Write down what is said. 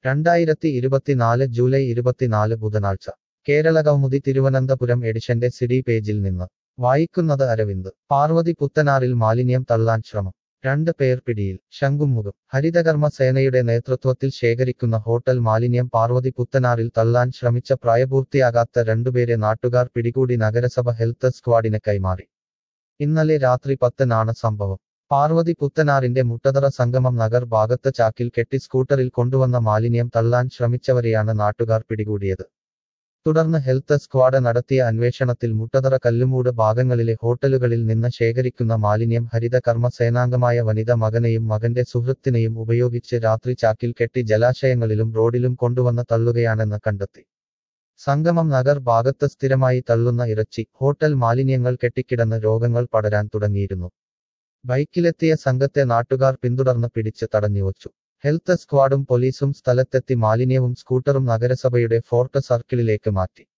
രണ്ടായിരത്തി ഇരുപത്തിനാല് ജൂലൈ ഇരുപത്തിനാല് ബുധനാഴ്ച കേരള കൗമുദി തിരുവനന്തപുരം എഡിഷന്റെ സിഡി പേജിൽ നിന്ന് വായിക്കുന്നത് അരവിന്ദ് പാർവതി പുത്തനാറിൽ മാലിന്യം തള്ളാൻ ശ്രമം രണ്ട് പേർ പിടിയിൽ ശംഖുമുഖം ഹരിതകർമ്മ സേനയുടെ നേതൃത്വത്തിൽ ശേഖരിക്കുന്ന ഹോട്ടൽ മാലിന്യം പാർവതി പുത്തനാറിൽ തള്ളാൻ ശ്രമിച്ച പ്രായപൂർത്തിയാകാത്ത രണ്ടുപേരെ നാട്ടുകാർ പിടികൂടി നഗരസഭ ഹെൽത്ത് സ്ക്വാഡിന് കൈമാറി ഇന്നലെ രാത്രി പത്തിനാണ് സംഭവം പാർവതി പുത്തനാറിന്റെ മുട്ടതറ സംഗമം നഗർ ഭാഗത്ത് ചാക്കിൽ കെട്ടി സ്കൂട്ടറിൽ കൊണ്ടുവന്ന മാലിന്യം തള്ളാൻ ശ്രമിച്ചവരെയാണ് നാട്ടുകാർ പിടികൂടിയത് തുടർന്ന് ഹെൽത്ത് സ്ക്വാഡ് നടത്തിയ അന്വേഷണത്തിൽ മുട്ടതറ കല്ലുമൂട് ഭാഗങ്ങളിലെ ഹോട്ടലുകളിൽ നിന്ന് ശേഖരിക്കുന്ന മാലിന്യം ഹരിത കർമ്മ സേനാംഗമായ വനിത മകനെയും മകന്റെ സുഹൃത്തിനെയും ഉപയോഗിച്ച് രാത്രി ചാക്കിൽ കെട്ടി ജലാശയങ്ങളിലും റോഡിലും കൊണ്ടുവന്ന് തള്ളുകയാണെന്ന് കണ്ടെത്തി സംഗമം നഗർ ഭാഗത്ത് സ്ഥിരമായി തള്ളുന്ന ഇറച്ചി ഹോട്ടൽ മാലിന്യങ്ങൾ കെട്ടിക്കിടന്ന് രോഗങ്ങൾ പടരാൻ തുടങ്ങിയിരുന്നു ബൈക്കിലെത്തിയ സംഘത്തെ നാട്ടുകാർ പിന്തുടർന്ന് പിടിച്ച് തടഞ്ഞുവച്ചു ഹെൽത്ത് സ്ക്വാഡും പോലീസും സ്ഥലത്തെത്തി മാലിന്യവും സ്കൂട്ടറും നഗരസഭയുടെ ഫോർട്ട് സർക്കിളിലേക്ക് മാറ്റി